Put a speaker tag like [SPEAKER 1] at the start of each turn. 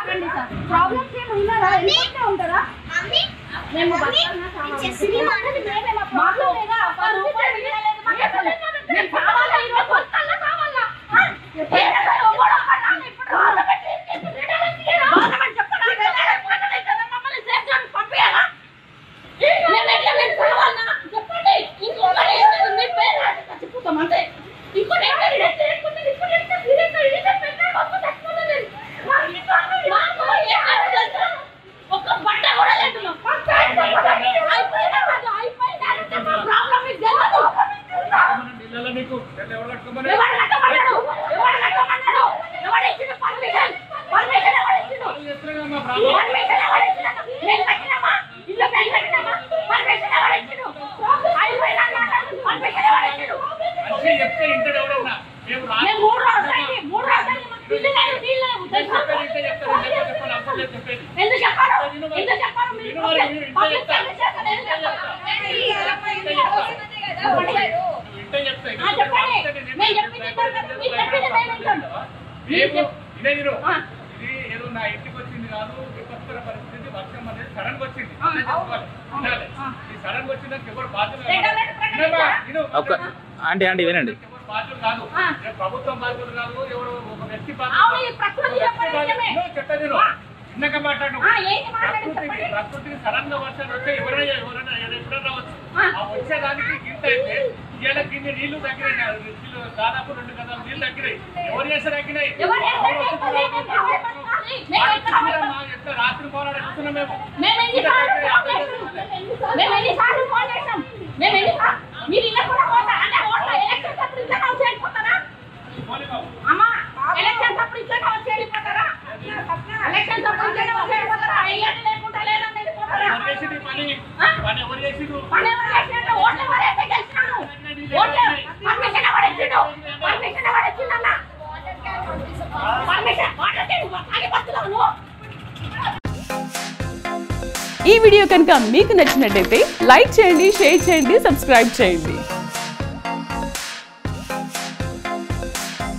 [SPEAKER 1] ఆగండి sir problems ఏమి ఉన్నారా ఎందుకంటే ఉంటారా మేము బతకాలన్నా చావాలా? మాకు లేదా ఒక్క రూపాయి మిగలలేదు, మాకు అసలు. మేము చావాలా ఈరోజు? బతకాలన్నా చావాలా? ఆ? ఏదైనా ఎవడో ఒకడు ఇప్పుడు గవర్నమెంట్ ఏం చేస్తుంది? గవర్నమెంట్ చెప్పడా? గవర్నమెంట్ ఇస్తుందా? మమ్మల్ని సేఫ్ జోన్కి పంపియాలా? మేము ఎట్లా మేము చావాలా? చెప్పండి. ఇంకొకటి ఏం లేదు, మీ పేరు రాసి చచ్చిపోతాం అంతే. ఇంకోటి ఏం లేదు, ఇదే చేసుకుంటుంది, ఇంకోటి ఏం లేదు, ఇదే కాదు, ఇదే పెట్టాలి, మొత్తం చచ్చిపోతుంది. మాకు మాకు ఏం లేదు తెలుసా? ఒక్క బట్ట కూడా లేదు మాకు. అయిపోయినా కాదు, అయిపోయినా అంటే మా ప్రాబ్లం మీకు తెలియదు.
[SPEAKER 2] ఇళ్ళలో నీకు ఎవరు కట్టుకోమని
[SPEAKER 1] ఎవరు కట్టమన్నాడు? ఎవరు కట్టమన్నాడు? ఎవరు ఇచ్చిండు permission? Permission ఎవరు ఇచ్చిండు?
[SPEAKER 2] చేస్తున్నాడు మా ప్రాబ్లం
[SPEAKER 1] Permission ఎవరు ఇచ్చిండు? మేము కట్టినామా? ఇల్లు మేము కట్టినామా? Permission ఎవరు ఇచ్చిండు? అయిపోయినా అన్నాడు. Permission ఎవరు ఇచ్చిండు?
[SPEAKER 2] మంచిగా చెప్తే ఇంటర్ ఎవరన్నా మేము రా-
[SPEAKER 1] మేము మూడు రోజులకి, మూడు రోజులకి మాకు ఇల్లు లేదు, నీళ్ళు లేవు,
[SPEAKER 2] నేను
[SPEAKER 1] తెలుసా?
[SPEAKER 2] చెప్పేది ఇంటే చెప్తాను ఇంటే చెప్పాలి అవసరం లేదు చెప్పేది
[SPEAKER 1] ఎందుకు చెప్పారు? ఎందుకు చెప్పారు? మీరు
[SPEAKER 2] విను మరి, విను, ఇంటే
[SPEAKER 1] public
[SPEAKER 2] చెప్తా.
[SPEAKER 1] service చేస్తారు, ఎందుకు చెప్పారు?
[SPEAKER 2] నువ్వు ఇంటే చెప్తా
[SPEAKER 1] ఆ, చెప్పండి. మేము చెప్పింది ఇంటారు కదా, మీరు చెప్పింది మేము వింటాం.
[SPEAKER 2] మేము ఇదే విను.
[SPEAKER 1] ఆ.
[SPEAKER 2] ఇది ఏదో నా ఇంటికి వచ్చింది కాదు విపత్కర పరిస్థితి వర్షం అనేది సడన్ గా వచ్చింది
[SPEAKER 1] ఆ,
[SPEAKER 2] అదే చెప్పాలి.
[SPEAKER 1] ఆ,
[SPEAKER 2] వినాలి.
[SPEAKER 1] ఆ.
[SPEAKER 2] ఈ సడన్ గా వచ్చిందానికి ఎవరు బాధ్యులు కాదు.
[SPEAKER 1] Red alert ప్రకటించారా?
[SPEAKER 2] వినమ్మా, విను.
[SPEAKER 3] ఒక్క ఆంటీ ఆంటీ వినండి
[SPEAKER 2] ఎవరు బాధ్యులు కాదు
[SPEAKER 1] ఆ.
[SPEAKER 2] ఏ ప్రభుత్వం బాధ్యులు కాదు ఎవరు ఒక వ్యక్తి
[SPEAKER 1] అవును, ఈ
[SPEAKER 2] బాధ్యులు
[SPEAKER 1] ప్రకృతి
[SPEAKER 2] ఒక వ్యక్తి
[SPEAKER 1] చెప్పడం నిజమే.
[SPEAKER 2] బాధ్యులు. చెప్పేది విను.
[SPEAKER 1] ఆ.
[SPEAKER 2] చిన్నగా మాట్లాడు
[SPEAKER 1] ఆ, ఏంటి మాట్లాడండి,
[SPEAKER 2] ప్రకృతికి
[SPEAKER 1] చెప్పండి.
[SPEAKER 2] ప్రకృతికి సడన్ గా వర్షాలు వస్తే ఎవరైనా ఎవరైనా ఎప్పుడైనా రావచ్చు
[SPEAKER 1] ఆ.
[SPEAKER 2] ఆ వచ్చేదానికి గింత అయితే ఇవాళ కింద నీళ్లు తగ్గినాయి నీళ్లు దాదాపు రెండు గదాలు నీళ్లు తగ్గినాయి ఎవరు చేస్తే తగ్గినాయి
[SPEAKER 1] ఎవరు చేస్తే
[SPEAKER 2] ఎవరు వచ్చి
[SPEAKER 1] తగ్గినాయి?
[SPEAKER 2] చూడాలి?
[SPEAKER 1] ఎవరు పట్టాలి? మేము
[SPEAKER 2] వాళ్ళు
[SPEAKER 1] ఎక్కడ
[SPEAKER 2] చూసిరా మా ఎట్లా రాత్రి పోరాడు చూస్తున్నాం మేము
[SPEAKER 1] మేము ఎన్నిసార్లు ఫోన్ చేసాం? మేము ఎన్నిసార్లు ఫోన్ చేసాం? మేము ఎన్నిసార్లు- మీరు ఇలా కూడా పోతారా? అంటే ఓట్ల ఎలక్షన్స్ అప్పుడు ఇట్లనే వచ్చి వెళ్ళిపోతారా?
[SPEAKER 2] పోనీ బాబు.
[SPEAKER 1] అమ్మా, ఎలక్షన్స్ అప్పుడు ఇట్లనే వచ్చి వెళ్ళిపోతారా? ఎలక్షన్స్ అప్పుడు ఇట్లనే వచ్చి వెళ్ళిపోతారా? వెయ్యాలి లేకుండా లేదని వెళ్ళిపోతారా?
[SPEAKER 2] ఎవరు చేసింది పని
[SPEAKER 1] ఆ?
[SPEAKER 2] పని ఎవరు చేసిండు
[SPEAKER 1] పని ఎవరు చేసినట్టు ఓట్లు ఎవరు వేస్తే గెలిచినాడు? ఓట్లు పర్మిషన్ ఎవరు ఇచ్చిండు? పర్మిషన్ ఎవరు ఇచ్చిండన్నా? పర్మిషన్ వాటర్ క్యాన్ తాగి బతున్నావు నువ్వు?
[SPEAKER 4] ఈ వీడియో కనుక మీకు నచ్చినట్టయితే లైక్ చేయండి షేర్ చేయండి సబ్స్క్రైబ్ చేయండి